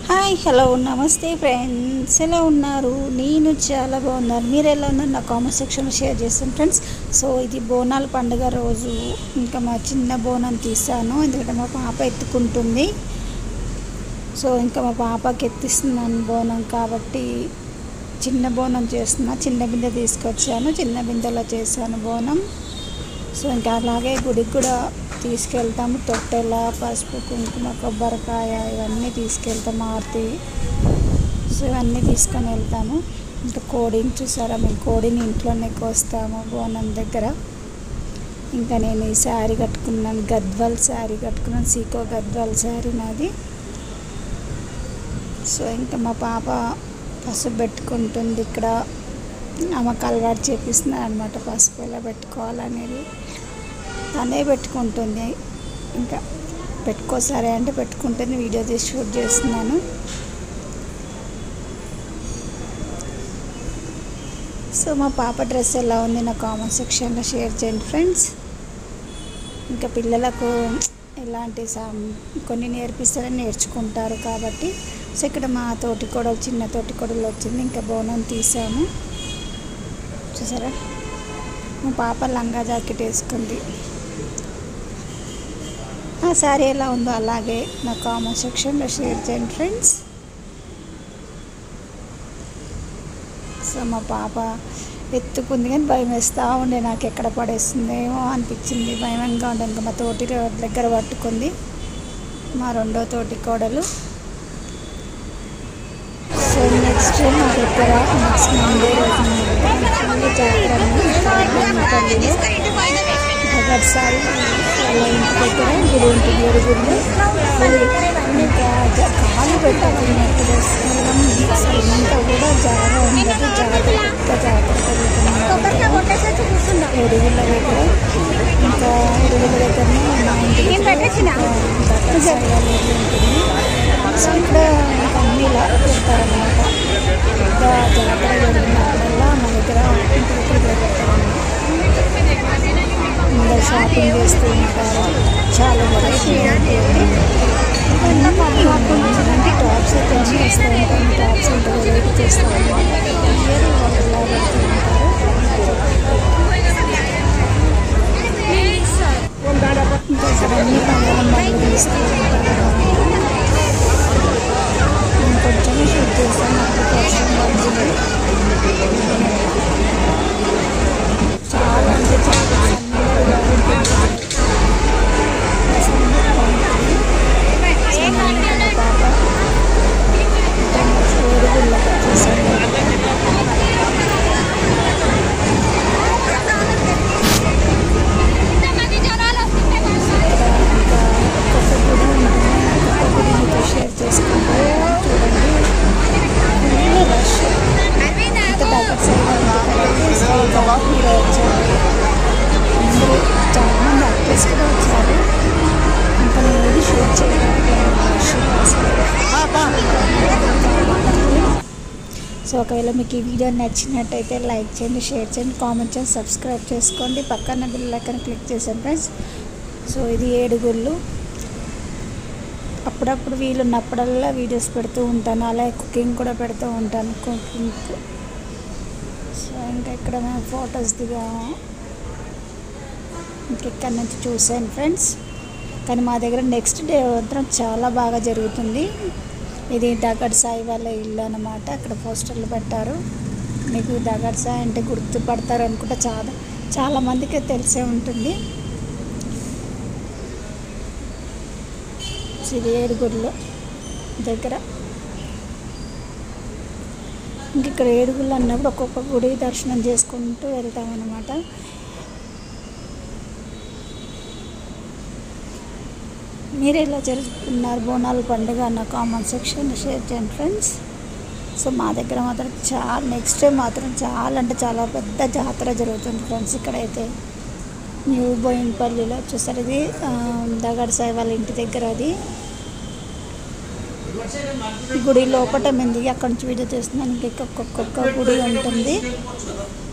Hi hello నమస్తే friends ఎలా ఉన్నారు నేను చాలా బాగున్నాను మీరు ఎలా ఉన్నారు నా కామెంట్ సెక్షన్లో షేర్ చేస్తాను ఫ్రెండ్స్ సో ఇది బోనాల పండుగ రోజు ఇంకా మా చిన్న బోనం తీసాను ఎందుకంటే మా పాప ఎత్తుకుంటుంది సో ఇంకా మా పాపకి ఎత్తిస్తున్నాను బోనం కాబట్టి చిన్న బోనం చేస్తున్నా చిన్న బిందె తీసుకొచ్చాను చిన్న బిందెలో చేశాను బోనం సో ఇంకా అలాగే గుడికి కూడా తీసుకెళ్తాము తొట్టెల పసుపు కుంకుమ కొబ్బరికాయ ఇవన్నీ తీసుకెళ్తాము ఆరతి సో ఇవన్నీ తీసుకొని వెళ్తాము ఇంకా కోడిని చూసారా మేము కోడిని ఇంట్లోనే కోస్తాము బోనం దగ్గర ఇంకా నేను ఈ శారీ కట్టుకున్నాను గద్వాల్ శారీ కట్టుకున్నాను సీకో గద్వాల్ శారీ నాది సో ఇంకా మా పాప పసుపు పెట్టుకుంటుంది ఇక్కడ ఆమెకు అలవాటు చేపిస్తున్నాను అనమాట పసుపు ఎలా పెట్టుకోవాలనేది తనే పెట్టుకుంటుంది ఇంకా పెట్టుకో సరే అంటే పెట్టుకుంటుంది వీడియో తీసి షూట్ చేస్తున్నాను సో మా పాప డ్రెస్ ఎలా ఉంది నా కామెంట్ సెక్షన్లో షేర్ చేయండి ఫ్రెండ్స్ ఇంకా పిల్లలకు ఎలాంటి సా- కొన్ని నేర్పిస్తారని నేర్చుకుంటారు కాబట్టి సో ఇక్కడ మా తోటి కొడలు చిన్న తోటి కొడలు వచ్చింది ఇంకా బోనం తీసాము చూసారా మా పాప లంగా జాకెట్ వేసుకుంది ఆ శారీ ఎలా ఉందో అలాగే నా కామెంట్ సెక్షన్లో షేర్ చేయండి ఫ్రెండ్స్ సో మా పాప ఎత్తుకుంది కానీ భయం వేస్తూ ఉండే నాకు ఎక్కడ పడేస్తుందేమో అనిపించింది భయంగా ఉండే ఇంకా మా తోటి దగ్గర పట్టుకుంది మా రెండో తోటి కోడలు సో నెక్స్ట్ మా దగ్గర నెక్స్ట్ మండే రోజు ఫుల్ జాతర ఉంది. పల్లిలో ఒకసారి వాళ్ళ ఇంటి దగ్గర గుడి ఉంటుంది ఎరుగుళ్ళు ఇంకా జ- కాలు పెట్టాలన్నట్టు వస్తున్నాం అసలు ఇంత కూడా జాగ ఉండదు జాతర పెద్ద జాతర జరుగుతుంది ఎరుగుళ్ళ దగ్గర ఇంకా ఎరుగుళ్ళ దగ్గరనే మా ఇంటి దగ్గర దసరా సెలవులు ఉంటుంది సో ఇక్కడ ఇంకా అన్ని ఇలా పెడతారనమాట పెద్ద జాతర జరిగినప్పుడల్లా మా దగ్గర ఇంటి దగ్గర పెడతారన్నమాట అందరు షాపింగ్ చేస్తూ ఉంటారు చాలా వెరైటీ ఉంటుంది అంటే టాప్స్ అయితే అన్నీ వస్తూ ఉంటాయి టాప్స్ అంటే వెరైటీ చేస్తూ ఉంటారు ఇయర్ వాళ్ళు ఇలా పెడుతూ ఉంటారు ఇంకా ఇక్కడ అన్ని పండుగ మళ్ళీ తీస్తూ ఉంటారు నేను కొంచెమే షూట్ చేస్తాను అప్పుడు వర్షం పడుతుంది చాలా అంటే చాలా సన్నగా ఉంటుంది. సన్నగా ఉంటుంది. సన్నగా ఉన్న పాప ఏడుగుళ్ళకి వచ్చేసాను ఇక్కడ ఇంకా ఒక్కొక్క గుడి ఉంటుంది ఒక్కొక్క గుడి మీతో షేర్ చేసుకుంటాను చూడండి ఫుల్ రష్ ఇంత దగ్గర సైడ్ ఉంటుంది సో ఇంకా హీరో వచ్చారు అందరూ చాలా మంది యాక్టర్స్ కూడా వచ్చారు ఇంకా నేను ఇది షూట్ చేయడానికి రష్ అసలు సో ఒకవేళ మీకు ఈ వీడియో నచ్చినట్టయితే లైక్ చేయండి షేర్ చేయండి కామెంట్ చేయండి సబ్స్క్రైబ్ చేసుకోండి పక్కన బిల్ ఐకాన్ క్లిక్ చేసాను ఫ్రెండ్స్ సో ఇది ఏడుగుళ్ళు అప్పుడప్పుడు వీలున్నప్పుడల్లా వీడియోస్ పెడుతూ ఉంటాను అలాగే కుకింగ్ కూడా పెడుతూ ఉంటాను కుకింగ్ సో ఇంకా ఇక్కడ మేము ఫొటోస్ దిగాము ఇంకెక్కడి నుంచి చూసాను ఫ్రెండ్స్ కానీ మా దగ్గర నెక్స్ట్ డే మాత్రం చాలా బాగా జరుగుతుంది ఇది దగడ్ సాయి వాళ్ళ ఇల్లు అనమాట అక్కడ పోస్టర్లు పెట్టారు మీకు దగడ్ సాయి అంటే గుర్తుపడతారు అనుకుంటా చాలా చాలా మందికి తెలిసే ఉంటుంది ఇది ఏడుగుళ్ళు దగ్గర ఇంక ఇక్కడ ఏడుగుళ్ళు అన్నప్పుడు ఒక్కొక్క గుడి దర్శనం చేసుకుంటూ వెళ్తామన్నమాట మీరు ఎలా జరుపుకున్నారు బోనాల పండుగ నా కామెంట్ సెక్షన్ షేర్ చేయండి ఫ్రెండ్స్ సో మా దగ్గర మాత్రం చాలా నెక్స్ట్ డే మాత్రం చాలా అంటే చాలా పెద్ద జాతర జరుగుతుంది ఫ్రెండ్స్ ఇక్కడైతే న్యూ బోయిన్పల్లిలో చూసారు ఇది ఆ, దగడ్ సాయి వాళ్ళ ఇంటి దగ్గర అది గుడి లోపట ఉంది అక్కడ నుంచి వీడియో చేస్తున్నాను ఇంకా ఒక్కొక్క గుడి ఉంటుంది